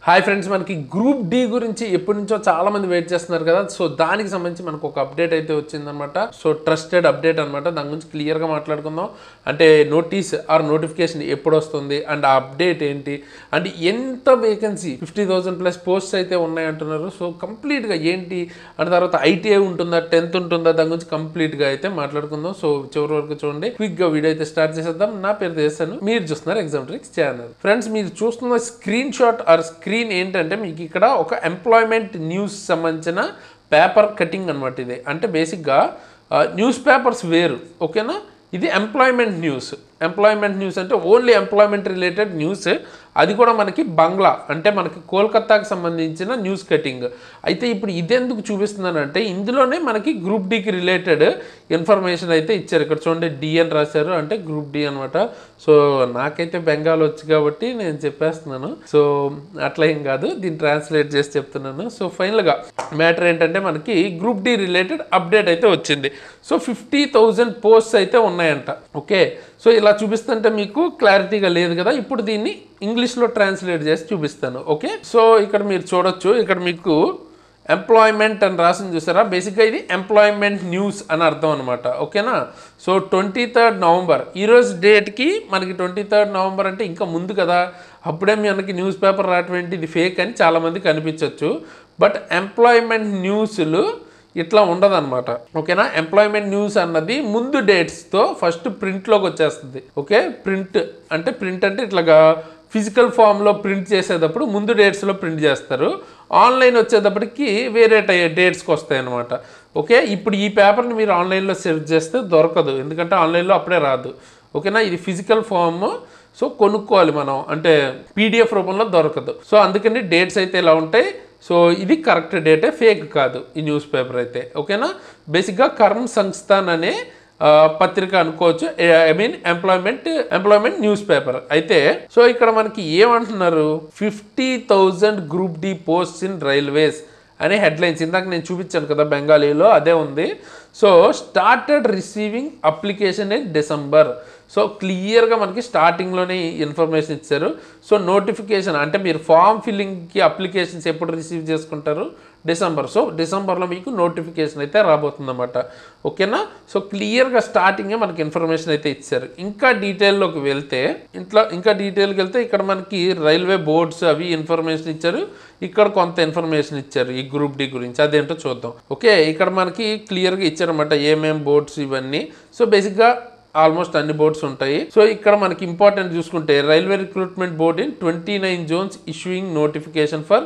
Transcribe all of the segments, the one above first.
Hi friends మనకి group D గురించి ఎప్పటి నుంచో చాలా మంది వెయిట్ చేస్తున్నారు కదా సో దానికి సంబంధించి మనకు ఒక అప్డేట్ అయితే వచ్చిందనమాట సో ట్రస్టెడ్ అప్డేట్ అనమాట దాని గురించి క్లియర్గా మాట్లాడుకుందాం అంటే నోటీస్ ఆర్ నోటిఫికేషన్ ఎప్పుడు వస్తుంది అండ్ ఆ అప్డేట్ ఏంటి అండ్ ఎంత vacancy fifty thousand plus posts అయితే ఉన్నాయంటున్నారు సో కంప్లీట్గా ఏంటి అండ్ తర్వాత ఐటీఐ ఉంటుందా టెన్త్ ఉంటుందా దాని గురించి కంప్లీట్గా అయితే మాట్లాడుకుందాం సో చివరి వరకు చూడండి క్విక్గా వీడియో అయితే స్టార్ట్ చేసేద్దాం నా పేరు చేస్తాను మీరు చూస్తున్నారు ఎగ్జామ్ ట్రిక్స్ ఛానల్ ఫ్రెండ్స్ మీరు చూస్తున్న స్క్రీన్ షాట్ ఆర్ స్క్రీన్ ఏంటంటే మీకు ఇక్కడ ఒక ఎంప్లాయ్మెంట్ న్యూస్ సంబంధించిన పేపర్ కటింగ్ అనమాట ఇది అంటే బేసిక్గా న్యూస్ పేపర్స్ వేరు ఓకేనా ఇది ఎంప్లాయ్మెంట్ న్యూస్ ఎంప్లాయ్మెంట్ న్యూస్ అంటే ఓన్లీ ఎంప్లాయ్మెంట్ రిలేటెడ్ న్యూస్ అది కూడా మనకి బంగ్లా అంటే మనకి కోల్కతాకి సంబంధించిన న్యూస్ కటింగ్ అయితే ఇప్పుడు ఇదెందుకు చూపిస్తున్నానంటే ఇందులోనే మనకి గ్రూప్ డికి రిలేటెడ్ ఇన్ఫర్మేషన్ అయితే ఇచ్చారు ఇక్కడ చూడండి డి అని రాశారు అంటే గ్రూప్ డి అనమాట సో నాకైతే బెంగాల్ వచ్చు కాబట్టి నేను చెప్పేస్తున్నాను సో అట్లా ఏం కాదు దీన్ని ట్రాన్స్లేట్ చేసి చెప్తున్నాను సో ఫైనల్గా మ్యాటర్ ఏంటంటే మనకి గ్రూప్ డి రిలేటెడ్ అప్డేట్ అయితే వచ్చింది సో ఫిఫ్టీ థౌజండ్ పోస్ట్స్ అయితే ఉన్నాయంట ఓకే సో ఇలా చూపిస్తుంటే మీకు క్లారిటీగా లేదు కదా ఇప్పుడు దీన్ని ఇంగ్లీష్లో ట్రాన్స్లేట్ చేసి చూపిస్తాను ఓకే సో ఇక్కడ మీరు చూడొచ్చు ఇక్కడ మీకు ఎంప్లాయ్మెంట్ అని రాసింది చూసారా బేసిక్గా ఇది ఎంప్లాయ్మెంట్ న్యూస్ అని అర్థం అనమాట ఓకేనా సో ట్వంటీ థర్డ్ నవంబర్ ఈరోజు డేట్కి మనకి ట్వంటీ థర్డ్ నవంబర్ అంటే ఇంకా ముందు కదా అప్పుడే మనకి న్యూస్ పేపర్ రావటం ఏంటి ఇది ఫేక్ అని చాలామందికి అనిపించవచ్చు బట్ ఎంప్లాయ్మెంట్ న్యూస్లు ఇట్లా ఉండదన్నమాట ఓకేనా ఎంప్లాయ్మెంట్ న్యూస్ అన్నది ముందు డేట్స్తో ఫస్ట్ ప్రింట్లోకి వచ్చేస్తుంది ఓకే ప్రింట్ అంటే ప్రింట్ అంటే ఇట్లాగా ఫిజికల్ ఫామ్లో ప్రింట్ చేసేటప్పుడు ముందు డేట్స్లో ప్రింట్ చేస్తారు ఆన్లైన్ వచ్చేటప్పటికి వేరే టై డేట్స్కి వస్తాయి అనమాట ఓకే ఇప్పుడు ఈ పేపర్ని మీరు ఆన్లైన్లో సెర్చ్ చేస్తే దొరకదు ఎందుకంటే ఆన్లైన్లో అప్పుడే రాదు ఓకేనా ఇది ఫిజికల్ ఫామ్ సో కొనుక్కోవాలి మనం అంటే పీడిఎఫ్ రూపంలో దొరకదు సో అందుకని డేట్స్ అయితే ఇలా ఉంటాయి సో ఇది కరెక్ట్ డేటే ఫేక్ కాదు ఈ న్యూస్ పేపర్ అయితే ఓకేనా బేసిక్గా కర్మ్ సంస్థాన్ అనే ఆ, పత్రిక అనుకోవచ్చు I mean employment employment news paper అయితే సో ఇక్కడ మనకి ఏమంటున్నారు fifty thousand group D post in railways అనే హెడ్లైన్స్ ఇందాక నేను చూపించాను కదా బెంగాలీలో అదే ఉంది so started receiving application in December so క్లియర్గా మనకి స్టార్టింగ్లోనే ఇన్ఫర్మేషన్ ఇచ్చారు సో నోటిఫికేషన్ అంటే మీరు ఫామ్ ఫిల్లింగ్కి అప్లికేషన్స్ ఎప్పుడు రిసీవ్ చేసుకుంటారు డిసెంబర్ సో డిసెంబర్లో మీకు నోటిఫికేషన్ అయితే రాబోతుందన్నమాట ఓకేనా సో క్లియర్గా స్టార్టింగే మనకి ఇన్ఫర్మేషన్ అయితే ఇచ్చారు ఇంకా డీటెయిల్లోకి వెళ్తే ఇంట్లో ఇంకా డీటెయిల్కి వెళ్తే ఇక్కడ మనకి రైల్వే బోర్డ్స్ అవి ఇన్ఫర్మేషన్ ఇచ్చారు ఇక్కడ కొంత ఇన్ఫర్మేషన్ ఇచ్చారు ఈ గ్రూప్ డి గురించి అదేంటో చూద్దాం ఓకే ఇక్కడ మనకి క్లియర్గా ఇచ్చారన్నమాట ఏమేం బోర్డ్స్ ఇవన్నీ సో బేసిక్గా ఆల్మోస్ట్ అన్ని బోర్డ్స్ ఉంటాయి సో ఇక్కడ మనకి ఇంపార్టెంట్ చూసుకుంటే railway recruitment board in twenty nine zones issuing notification for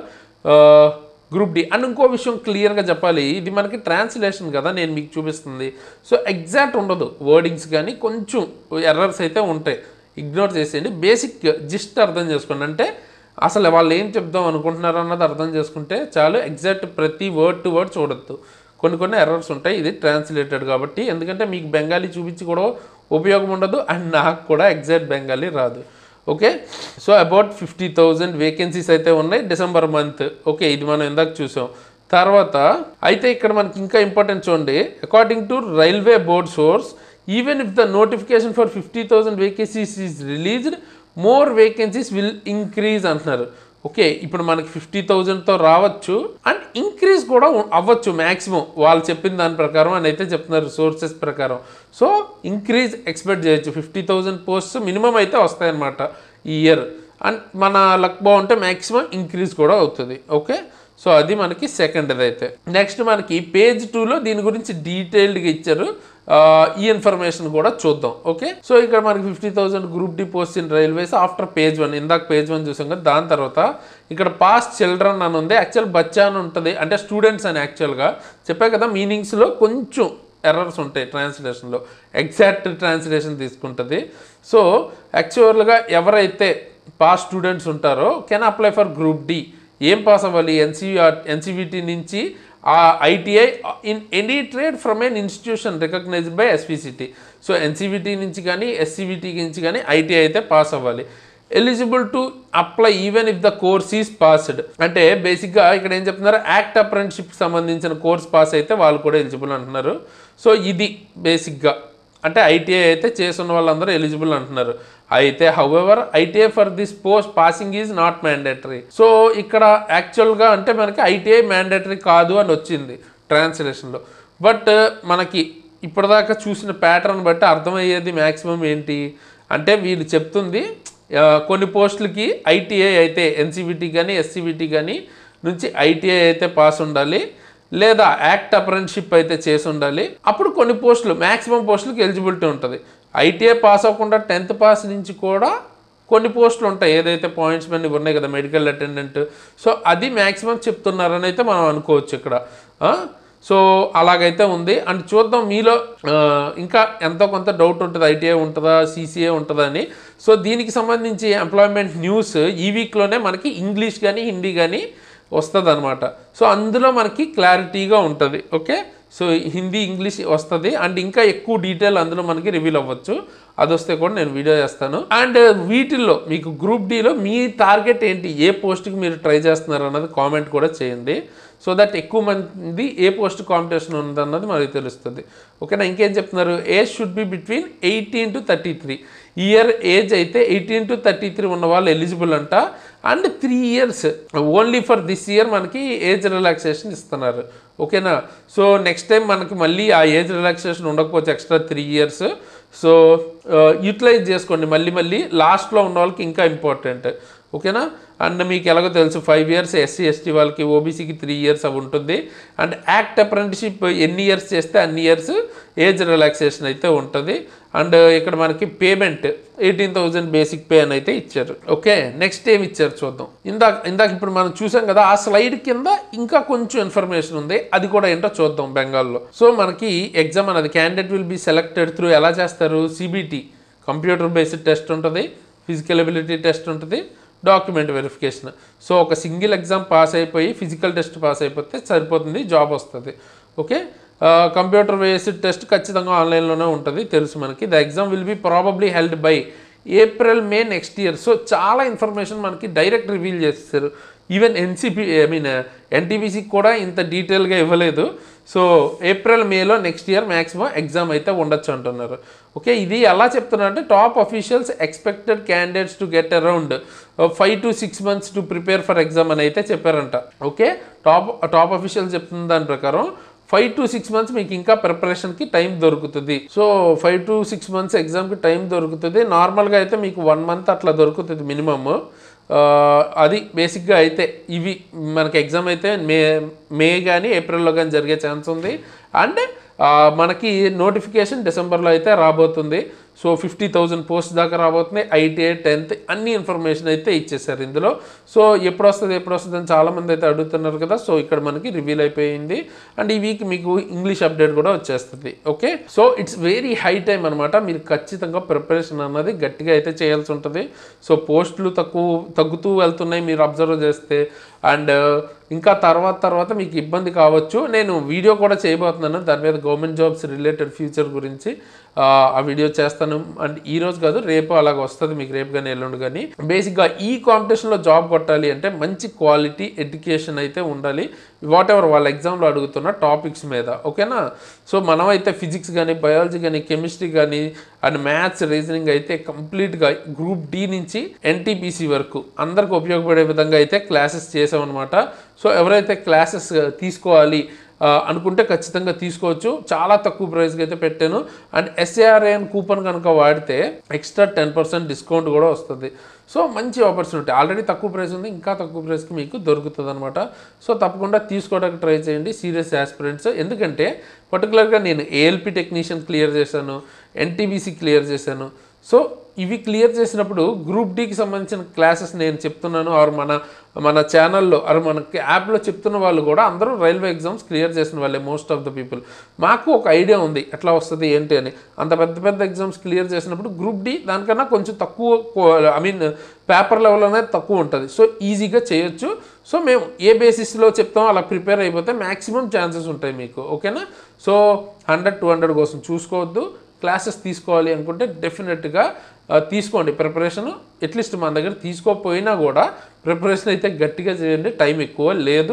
group D and ఇంకో విషయం క్లియర్గా చెప్పాలి ఇది మనకి ట్రాన్స్లేషన్ కదా నేను మీకు చూపిస్తుంది సో ఎగ్జాక్ట్ ఉండదు వర్డింగ్స్ కానీ కొంచెం ఎర్రర్స్ అయితే ఉంటాయి ఇగ్నోర్ చేసేయండి బేసిక్ జిస్ట్ అర్థం చేసుకోండి అంటే అసలు వాళ్ళు ఏం చెప్దాం అనుకుంటున్నారు అన్నది అర్థం చేసుకుంటే చాలు ఎగ్జాక్ట్ ప్రతి వర్డ్ టు వర్డ్ చూడొద్దు కొన్ని కొన్ని ఎర్రర్స్ ఉంటాయి ఇది ట్రాన్స్లేటెడ్ కాబట్టి ఎందుకంటే మీకు బెంగాలీ చూపించి కూడా ఉపయోగం ఉండదు అండ్ నాకు కూడా ఎగ్జాక్ట్ బెంగాలీ రాదు okay so about fifty thousand vacancies అయితే ఉన్నాయి డిసెంబర్ మంత్ ఓకే ఇది మనం ఇందాక చూసాం తర్వాత అయితే ఇక్కడ మనకి ఇంకా ఇంపార్టెంట్ చూడండి according to railway board source even if the notification for fifty thousand vacancies is released more vacancies will increase అంటున్నారు ఓకే ఇప్పుడు మనకి ఫిఫ్టీ థౌజండ్తో రావచ్చు అండ్ ఇంక్రీజ్ కూడా ఉ- అవ్వచ్చు మ్యాక్సిమం వాళ్ళు చెప్పిన దాని ప్రకారం అని అయితే చెప్తున్నారు సోర్సెస్ ప్రకారం సో ఇంక్రీజ్ ఎక్స్పెక్ట్ చేయొచ్చు ఫిఫ్టీ థౌజండ్ పోస్ట్స్ మినిమం అయితే వస్తాయన్నమాట ఈ ఇయర్ అండ్ మన లక్ బాగుంటే మ్యాక్సిమం ఇంక్రీజ్ కూడా అవుతుంది ఓకే సో అది మనకి సెకండ్ అయితే నెక్స్ట్ మనకి పేజ్ టూలో దీని గురించి డీటెయిల్డ్గా ఇచ్చారు ఆ, ఈ ఇన్ఫర్మేషన్ కూడా చూద్దాం ఓకే సో ఇక్కడ మనకి fifty thousand group D post in railways after page one ఇందాక పేజ్ వన్ చూసాం కదా దాని తర్వాత ఇక్కడ పాస్ చిల్డ్రన్ అని ఉంది యాక్చువల్ బచ్చా అని ఉంటుంది అంటే స్టూడెంట్స్ అని యాక్చువల్గా చెప్పా కదా మీనింగ్స్లో కొంచెం ఎర్రర్స్ ఉంటాయి ట్రాన్స్లేషన్లో ఎగ్జాక్ట్ ట్రాన్స్లేషన్ తీసుకుంటుంది సో యాక్చువల్గా ఎవరైతే పాస్ స్టూడెంట్స్ ఉంటారో can apply for group D ఏం పాస్ అవ్వాలి ఎన్సీఆర్ ఎన్సీవిటీ నుంచి ఆ ITI in any trade from N institution recognized by SVCT so NCVT నుంచి కానీ ఎస్సీవిటీ నుంచి కానీ ఐటీఐ అయితే పాస్ అవ్వాలి eligible to apply even if the course is passed అంటే బేసిక్గా ఇక్కడ ఏం చెప్తున్నారు యాక్ట్ అప్రెంటిషిప్ సంబంధించిన కోర్స్ పాస్ అయితే వాళ్ళు కూడా ఎలిజిబుల్ అంటున్నారు సో ఇది బేసిక్గా అంటే ఐటీఐ అయితే చేసిన వాళ్ళందరూ ఎలిజిబుల్ అంటున్నారు అయితే however ITI for this post passing is not mandatory so ఇక్కడ యాక్చువల్గా అంటే మనకి ఐటీఐ మ్యాండేటరీ కాదు అని వచ్చింది ట్రాన్స్లేషన్లో బట్ మనకి ఇప్పటిదాకా చూసిన ప్యాటర్న్ బట్టి అర్థమయ్యేది మ్యాక్సిమం ఏంటి అంటే వీళ్ళు చెప్తుంది ఆ, కొన్ని పోస్టులకి ఐటీఐ అయితే ఎన్సీబీటీ కానీ ఎస్సీబీటీ కానీ నుంచి ఐటీఐ అయితే పాస్ ఉండాలి లేదా యాక్ట్ అప్రెంటిషిప్ అయితే చేసి ఉండాలి అప్పుడు కొన్ని పోస్టులు మ్యాక్సిమం పోస్టులకి ఎలిజిబిలిటీ ఉంటుంది ఐటీఐ పాస్ అవ్వకుండా టెన్త్ పాస్ నుంచి కూడా కొన్ని పోస్టులు ఉంటాయి ఏదైతే పాయింట్స్ మీద ఉన్నాయి కదా మెడికల్ అటెండెంట్ సో అది మ్యాక్సిమం చెప్తున్నారని అయితే మనం అనుకోవచ్చు ఇక్కడ ఆ? సో అలాగైతే ఉంది అండ్ చూద్దాం మీలో ఆ, ఇంకా ఎంతో కొంత డౌట్ ఉంటుంది ఐటీఐ ఉంటుందా సీసీఏ ఉంటుందా అని సో దీనికి సంబంధించి ఎంప్లాయ్మెంట్ న్యూస్ ఈ వీక్లోనే మనకి ఇంగ్లీష్ కానీ హిందీ కానీ వస్తుంది అనమాట సో అందులో మనకి క్లారిటీగా ఉంటుంది ఓకే సో హిందీ ఇంగ్లీష్ వస్తుంది అండ్ ఇంకా ఎక్కువ డీటెయిల్ అందులో మనకి రివీల్ అవ్వచ్చు అది వస్తే కూడా నేను వీడియో చేస్తాను అండ్ వీటిల్లో మీకు గ్రూప్ డీలో మీ టార్గెట్ ఏంటి ఏ పోస్ట్కి మీరు ట్రై చేస్తున్నారు అన్నది కామెంట్ కూడా చేయండి సో దట్ ఎక్కువ మంది ఏ పోస్ట్ కాంపిటీషన్ ఉందన్నది మనకి తెలుస్తుంది ఓకేనా ఇంకేం చెప్తున్నారు age should be between eighteen to thirty three year age అయితే ఎయిటీన్ టు థర్టీ త్రీ ఉన్న వాళ్ళు ఎలిజిబుల్ అంట and three years only for this year మనకి ఏజ్ రిలాక్సేషన్ ఇస్తున్నారు ఓకేనా సో నెక్స్ట్ టైం మనకి మళ్ళీ ఆ ఏజ్ రిలాక్సేషన్ ఉండకపోవచ్చు extra three years so utilize చేసుకోండి మళ్ళీ మళ్ళీ లాస్ట్లో ఉన్న వాళ్ళకి ఇంకా ఇంపార్టెంట్ ఓకేనా అండ్ మీకు ఎలాగో తెలుసు ఫైవ్ ఇయర్స్ ఎస్సీ ఎస్టీ వాళ్ళకి ఓబీసీకి త్రీ ఇయర్స్ అవి ఉంటుంది అండ్ యాక్ట్ అప్రెంటిషిప్ ఎన్ని ఇయర్స్ చేస్తే అన్ని ఇయర్స్ ఏజ్ రిలాక్సేషన్ అయితే ఉంటుంది అండ్ ఇక్కడ మనకి payment eighteen thousand basic pay అని అయితే ఇచ్చారు ఓకే నెక్స్ట్ ఏం ఇచ్చారు చూద్దాం ఇందాక ఇందాక ఇప్పుడు మనం చూసాం కదా ఆ స్లైడ్ కింద ఇంకా కొంచెం ఇన్ఫర్మేషన్ ఉంది అది కూడా ఏంటో చూద్దాం బెంగాల్లో సో మనకి ఎగ్జామ్ అనేది candidate will be selected through ఎలా చేస్తారు సిబిటి కంప్యూటర్ బేస్డ్ టెస్ట్ ఉంటుంది ఫిజికల్ ఎబిలిటీ టెస్ట్ ఉంటుంది డాక్యుమెంట్ వెరిఫికేషన్ సో ఒక సింగిల్ ఎగ్జామ్ పాస్ అయిపోయి ఫిజికల్ టెస్ట్ పాస్ అయిపోతే సరిపోతుంది జాబ్ వస్తుంది ఓకే కంప్యూటర్ బేస్డ్ టెస్ట్ ఖచ్చితంగా ఆన్లైన్లోనే ఉంటుంది తెలుసు మనకి the exam will be probably held by April May next year so చాలా ఇన్ఫర్మేషన్ మనకి డైరెక్ట్ రివీల్ చేస్తారు ఈవెన్ ఎన్సిపి ఐ మీన్ ఎన్టీపీసీకి కూడా ఇంత డీటెయిల్గా ఇవ్వలేదు సో ఏప్రిల్ మేలో నెక్స్ట్ ఇయర్ మ్యాక్సిమం ఎగ్జామ్ అయితే ఉండొచ్చు అంటున్నారు ఓకే ఇది ఎలా చెప్తున్నారు అంటే top officials expected candidates to get around five to six months to prepare for exam అని అయితే చెప్పారంట ఓకే టాప్ టాప్ అఫీషియల్స్ చెప్తున్న దాని ప్రకారం ఫైవ్ టు సిక్స్ మంత్స్ మీకు ఇంకా ప్రిపరేషన్కి టైం దొరుకుతుంది so five to six months ఎగ్జామ్కి టైం దొరుకుతుంది నార్మల్గా అయితే మీకు వన్ మంత్ అట్లా దొరుకుతుంది మినిమమ్ అది బేసిక్గా అయితే ఇవి మనకి ఎగ్జామ్ అయితే మే మే కానీ ఏప్రిల్లో కానీ జరిగే ఛాన్స్ ఉంది అండ్ మనకి నోటిఫికేషన్ డిసెంబర్లో అయితే రాబోతుంది సో ఫిఫ్టీ థౌజండ్ పోస్ట్ దాకా రాబోతుంది ఐటీఐ టెన్త్ అన్ని ఇన్ఫర్మేషన్ అయితే ఇచ్చేసారు ఇందులో సో ఎప్పుడు వస్తుంది ఎప్పుడు వస్తుంది అని చాలామంది అయితే అడుగుతున్నారు కదా సో ఇక్కడ మనకి రివీల్ అయిపోయింది అండ్ ఈ వీక్ మీకు ఇంగ్లీష్ అప్డేట్ కూడా వచ్చేస్తుంది okay so it's very high time అనమాట మీరు ఖచ్చితంగా ప్రిపరేషన్ అన్నది గట్టిగా అయితే చేయాల్సి ఉంటుంది సో పోస్టులు తక్కువ తగ్గుతూ వెళ్తున్నాయి మీరు అబ్జర్వ్ చేస్తే అండ్ ఇంకా తర్వాత తర్వాత మీకు ఇబ్బంది కావచ్చు నేను వీడియో కూడా చేయబోతున్నాను దాని మీద గవర్నమెంట్ జాబ్స్ రిలేటెడ్ ఫ్యూచర్ గురించి ఆ, ఆ వీడియో చేస్తాను అండ్ ఈ రోజు కాదు రేపు అలాగ వస్తుంది మీకు రేపు కానీ ఎల్లుండి కానీ బేసిక్గా ఈ కాంపిటీషన్లో జాబ్ కొట్టాలి అంటే మంచి క్వాలిటీ ఎడ్యుకేషన్ అయితే ఉండాలి వాట్ ఎవర్ వాళ్ళ ఎగ్జామ్లో అడుగుతున్న టాపిక్స్ మీద ఓకేనా సో మనం అయితే ఫిజిక్స్ కానీ బయాలజీ కానీ కెమిస్ట్రీ కానీ అండ్ మ్యాథ్స్ రీజనింగ్ అయితే కంప్లీట్గా గ్రూప్ డి నుంచి ఎన్టీపీసీ వరకు అందరికి ఉపయోగపడే విధంగా అయితే క్లాసెస్ చేసామన్నమాట సో ఎవరైతే క్లాసెస్ తీసుకోవాలి ఆ, అనుకుంటే ఖచ్చితంగా తీసుకోవచ్చు చాలా తక్కువ ప్రైస్కి అయితే పెట్టాను అండ్ ఎస్ఏఆర్ఏఎన్ కూపన్ కనుక వాడితే ఎక్స్ట్రా టెన్ పర్సెంట్ డిస్కౌంట్ కూడా వస్తుంది సో మంచి ఆపర్చునిటీ ఆల్రెడీ తక్కువ ప్రైస్ ఉంది ఇంకా తక్కువ ప్రైస్కి మీకు దొరుకుతుంది అనమాట సో తప్పకుండా తీసుకోవడానికి ట్రై చేయండి సీరియస్ ఆస్పిరెంట్స్ ఎందుకంటే పర్టికులర్గా నేను ఏఎల్పి టెక్నీషియన్ క్లియర్ చేశాను ఎన్టీబీసీ క్లియర్ చేశాను సో ఇవి క్లియర్ చేసినప్పుడు గ్రూప్ డికి సంబంధించిన క్లాసెస్ నేను చెప్తున్నాను ఆర్ మన మన ఛానల్లో ఆర్ మన యాప్లో చెప్తున్న వాళ్ళు కూడా అందరూ రైల్వే ఎగ్జామ్స్ క్లియర్ చేసిన వాళ్ళే మోస్ట్ ఆఫ్ ద పీపుల్ మాకు ఒక ఐడియా ఉంది ఎట్లా వస్తుంది ఏంటి అని అంత పెద్ద పెద్ద ఎగ్జామ్స్ క్లియర్ చేసినప్పుడు గ్రూప్ డి దానికన్నా కొంచెం తక్కువ ఐ మీన్ పేపర్ లెవెల్ అనేది తక్కువ ఉంటుంది సో ఈజీగా చేయొచ్చు సో మేము ఏ బేసిస్లో చెప్తామో అలా ప్రిపేర్ అయిపోతే మ్యాక్సిమం ఛాన్సెస్ ఉంటాయి మీకు ఓకేనా సో హండ్రెడ్ టూ హండ్రెడ్ కోసం చూసుకోవద్దు క్లాసెస్ తీసుకోవాలి అనుకుంటే డెఫినెట్గా ఆ, తీసుకోండి ప్రిపరేషన్ అట్లీస్ట్ మన దగ్గర తీసుకోకపోయినా కూడా ప్రిపరేషన్ అయితే గట్టిగా చేయండి టైం ఎక్కువ లేదు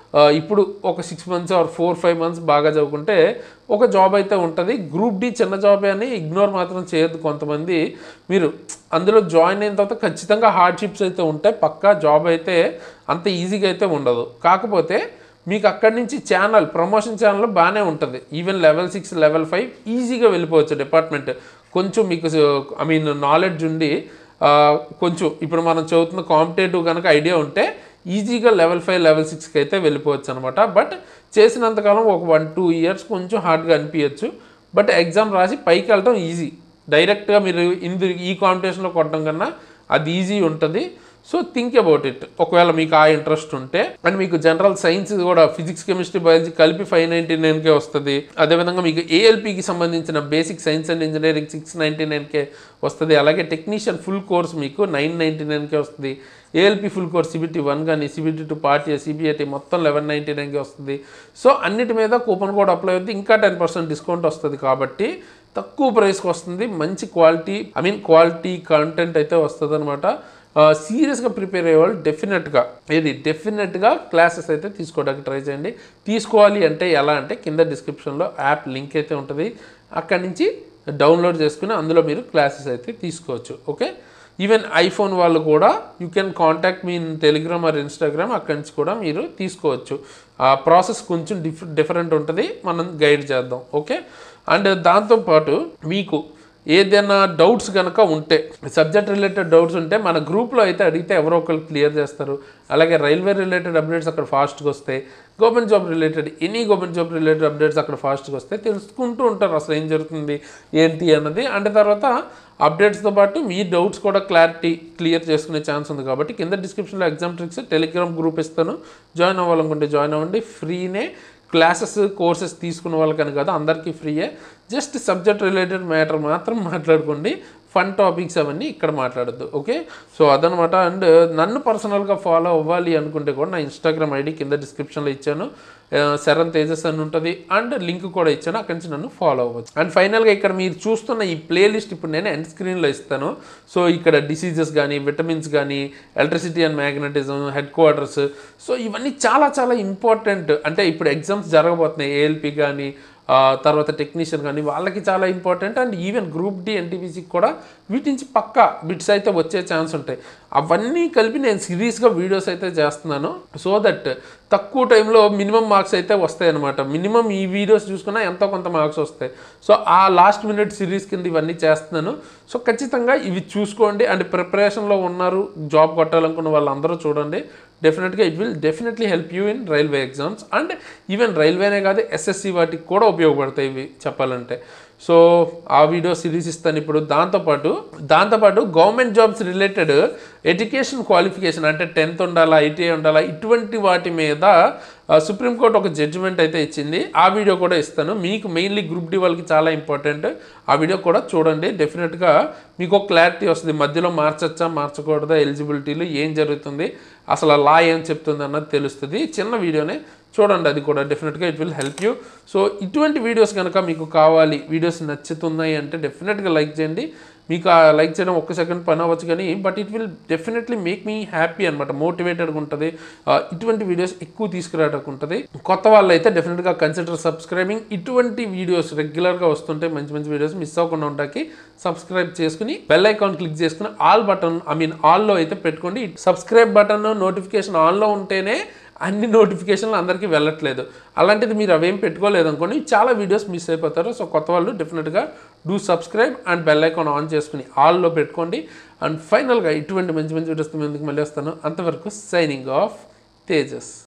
ఆ, ఇప్పుడు ఒక six months or four five months బాగా చదువుకుంటే ఒక జాబ్ అయితే ఉంటుంది గ్రూప్ డి చిన్న జాబే అని ఇగ్నోర్ మాత్రం చేయొద్దు కొంతమంది మీరు అందులో జాయిన్ అయిన తర్వాత ఖచ్చితంగా హార్డ్షిప్స్ అయితే ఉంటాయి పక్కా జాబ్ అయితే అంత ఈజీగా అయితే ఉండదు కాకపోతే మీకు అక్కడి నుంచి ఛానల్ ప్రమోషన్ ఛానల్ బాగానే ఉంటుంది even level six level five ఈజీగా వెళ్ళిపోవచ్చు డిపార్ట్మెంట్ కొంచెం మీకు ఐ మీన్ నాలెడ్జ్ ఉండి ఆ, కొంచెం ఇప్పుడు మనం చదువుతున్న కాంపిటేటివ్ కనుక ఐడియా ఉంటే ఈజీగా లెవెల్ ఫైవ్ లెవెల్ సిక్స్కి అయితే వెళ్ళిపోవచ్చు అనమాట బట్ చేసినంతకాలం ఒక వన్ టూ ఇయర్స్ కొంచెం హార్డ్గా అనిపించచ్చు బట్ ఎగ్జామ్ రాసి పైకి వెళ్ళటం ఈజీ డైరెక్ట్గా మీరు ఇందు ఈ కాంపిటీషన్లో కొట్టడం కన్నా అది ఈజీ ఉంటుంది సో థింక్ అబౌట్ ఇట్ ఒకవేళ మీకు ఆ ఇంట్రెస్ట్ ఉంటే అండ్ మీకు జనరల్ సైన్స్ కూడా ఫిజిక్స్ కెమిస్ట్రీ బయాలజీ కలిపి ఫైవ్ నైంటీ నైన్కే వస్తుంది అదేవిధంగా మీకు ఏఎల్పికి సంబంధించిన basic science and engineering six ninety నైన్కే వస్తుంది అలాగే టెక్నీషియన్ ఫుల్ కోర్స్ మీకు నైన్ నైంటీ నైన్కే వస్తుంది ALP full course CBT one కానీ సిబిటీ టూ పార్టీ సిబిఐటి మొత్తం లెవెన్ నైంటీ నైన్కి వస్తుంది సో అన్నిటి మీద కూపన్ కోడ్ అప్లై అవుతుంది ఇంకా టెన్ పర్సెంట్ డిస్కౌంట్ వస్తుంది కాబట్టి తక్కువ ప్రైస్కి వస్తుంది మంచి quality I mean quality content అయితే వస్తుంది అనమాట సీరియస్గా ప్రిపేర్ అయ్యేవాళ్ళు డెఫినెట్గా ఇది డెఫినెట్గా క్లాసెస్ అయితే తీసుకోవడానికి ట్రై చేయండి తీసుకోవాలి అంటే ఎలా అంటే కింద డిస్క్రిప్షన్లో యాప్ లింక్ అయితే ఉంటుంది అక్కడి నుంచి డౌన్లోడ్ చేసుకుని అందులో మీరు క్లాసెస్ అయితే తీసుకోవచ్చు ఓకే ఈవెన్ ఐఫోన్ వాళ్ళు కూడా you can contact me in Telegram or Instagram అక్కడి నుంచి కూడా మీరు తీసుకోవచ్చు ఆ ప్రాసెస్ కొంచెం డిఫ్ డిఫరెంట్ ఉంటుంది మనం గైడ్ చేద్దాం ఓకే అండ్ దాంతోపాటు మీకు ఏదైనా డౌట్స్ కనుక ఉంటే సబ్జెక్ట్ రిలేటెడ్ డౌట్స్ ఉంటే మన గ్రూప్లో అయితే అడిగితే ఎవరో ఒకరు క్లియర్ చేస్తారు అలాగే రైల్వే రిలేటెడ్ అప్డేట్స్ అక్కడ ఫాస్ట్గా వస్తాయి government job related any government job related updates అక్కడ ఫాస్ట్గా వస్తాయి తెలుసుకుంటూ ఉంటారు అసలు ఏం జరుగుతుంది ఏంటి అన్నది అంటే తర్వాత అప్డేట్స్తో పాటు మీ డౌట్స్ కూడా క్లారిటీ క్లియర్ చేసుకునే ఛాన్స్ ఉంది కాబట్టి కింద డిస్క్రిప్షన్లో ఎగ్జామ్ ట్రిక్స్ టెలిగ్రామ్ గ్రూప్ ఇస్తాను జాయిన్ అవ్వాలనుకుంటే జాయిన్ అవ్వండి ఫ్రీనే క్లాసెస్ కోర్సెస్ తీసుకున్న వాళ్ళకని కాదు అందరికీ ఫ్రీయే జస్ట్ సబ్జెక్ట్ రిలేటెడ్ మ్యాటర్ మాత్రం మాట్లాడుకోండి ఫన్ టాపిక్స్ అవన్నీ ఇక్కడ మాట్లాడద్దు ఓకే సో అదనమాట అండ్ నన్ను పర్సనల్గా ఫాలో అవ్వాలి అనుకుంటే కూడా నా ఇన్స్టాగ్రామ్ ఐడి కింద డిస్క్రిప్షన్లో ఇచ్చాను ఆ, శరణ్ తేజస్ అని ఉంటుంది అండ్ లింక్ కూడా ఇచ్చాను అక్కడి నుంచి నన్ను ఫాలో అవ్వచ్చు అండ్ ఫైనల్గా ఇక్కడ మీరు చూస్తున్న ఈ ప్లేలిస్ట్ ఇప్పుడు నేను ఎండ్ స్క్రీన్లో ఇస్తాను సో ఇక్కడ డిసీజెస్ కానీ విటమిన్స్ కానీ electricity and magnetism headquarters so ఇవన్నీ చాలా చాలా ఇంపార్టెంట్ అంటే ఇప్పుడు ఎగ్జామ్స్ జరగబోతున్నాయి ఏఎల్పి కానీ ఆ, తర్వాత టెక్నీషియన్ కానీ వాళ్ళకి చాలా important and even group D ఎన్టీపీసీకి కూడా వీటి నుంచి పక్కా బిట్స్ అయితే వచ్చే ఛాన్స్ ఉంటాయి అవన్నీ కలిపి నేను సిరీస్గా వీడియోస్ అయితే చేస్తున్నాను సో దట్ తక్కువ టైంలో మినిమం మార్క్స్ అయితే వస్తాయి అనమాట మినిమం ఈ వీడియోస్ చూసుకున్నా ఎంతో కొంత మార్క్స్ వస్తాయి సో ఆ లాస్ట్ మినిట్ సిరీస్ కింద ఇవన్నీ చేస్తున్నాను సో ఖచ్చితంగా ఇవి చూసుకోండి అండ్ ప్రిపరేషన్లో ఉన్నారు జాబ్ కొట్టాలనుకున్న వాళ్ళందరూ చూడండి డెఫినెట్గా it will definitely help you in railway exams and even రైల్వేనే కాదు ఎస్ఎస్సి వాటికి కూడా ఉపయోగపడతాయి ఇవి చెప్పాలంటే సో ఆ వీడియో సిరీస్ ఇస్తాను ఇప్పుడు దాంతోపాటు దాంతోపాటు government jobs related education qualification అంటే టెన్త్ ఉండాలా ఐటీఐ ఉండాలా ఇటువంటి వాటి మీద ఆ, సుప్రీంకోర్టు ఒక జడ్జిమెంట్ అయితే ఇచ్చింది ఆ వీడియో కూడా ఇస్తాను మీకు మెయిన్లీ గ్రూప్ డి వాళ్ళకి చాలా ఇంపార్టెంట్ ఆ వీడియో కూడా చూడండి డెఫినెట్గా మీకు ఒక క్లారిటీ వస్తుంది మధ్యలో మార్చచ్చా మార్చకూడదా ఎలిజిబిలిటీలు ఏం జరుగుతుంది అసలు ఆ లా ఏం చెప్తుంది అన్నది తెలుస్తుంది చిన్న వీడియోనే చూడండి అది కూడా డెఫినెట్గా it will help you so ఇటువంటి వీడియోస్ కనుక మీకు కావాలి వీడియోస్ నచ్చుతున్నాయి అంటే డెఫినెట్గా లైక్ చేయండి మీకు ఆ లైక్ చేయడం ఒక్క సెకండ్ పని అవ్వచ్చు కానీ but it will definitely make మీ హ్యాపీ అనమాట మోటివేటెడ్గా ఉంటుంది ఆ, ఇటువంటి వీడియోస్ ఎక్కువ తీసుకురావడానికి ఉంటుంది కొత్త వాళ్ళు అయితే డెఫినెట్గా కన్సిడర్ సబ్స్క్రైబింగ్ ఇటువంటి వీడియోస్ రెగ్యులర్గా వస్తుంటే మంచి మంచి వీడియోస్ మిస్ అవ్వకుండా ఉండడానికి సబ్స్క్రైబ్ చేసుకుని బెల్ ఐకాన్ క్లిక్ చేసుకుని ఆల్ బటన్ ఐ మీన్ ఆల్లో అయితే పెట్టుకోండి సబ్స్క్రైబ్ బటన్ నోటిఫికేషన్ ఆన్లో ఉంటేనే అన్ని నోటిఫికేషన్లు అందరికీ వెళ్ళట్లేదు అలాంటిది మీరు అవేం పెట్టుకోలేదు అనుకోండి చాలా వీడియోస్ మిస్ అయిపోతారు సో కొత్త వాళ్ళు డెఫినెట్గా do subscribe and bell icon on చేసుకుని ఆల్లో పెట్టుకోండి అండ్ ఫైనల్గా ఇటువంటి మంచి మంచి వీడియోస్ మీ ముందుకు మళ్ళీ వస్తాను అంతవరకు సైనింగ్ ఆఫ్ తేజస్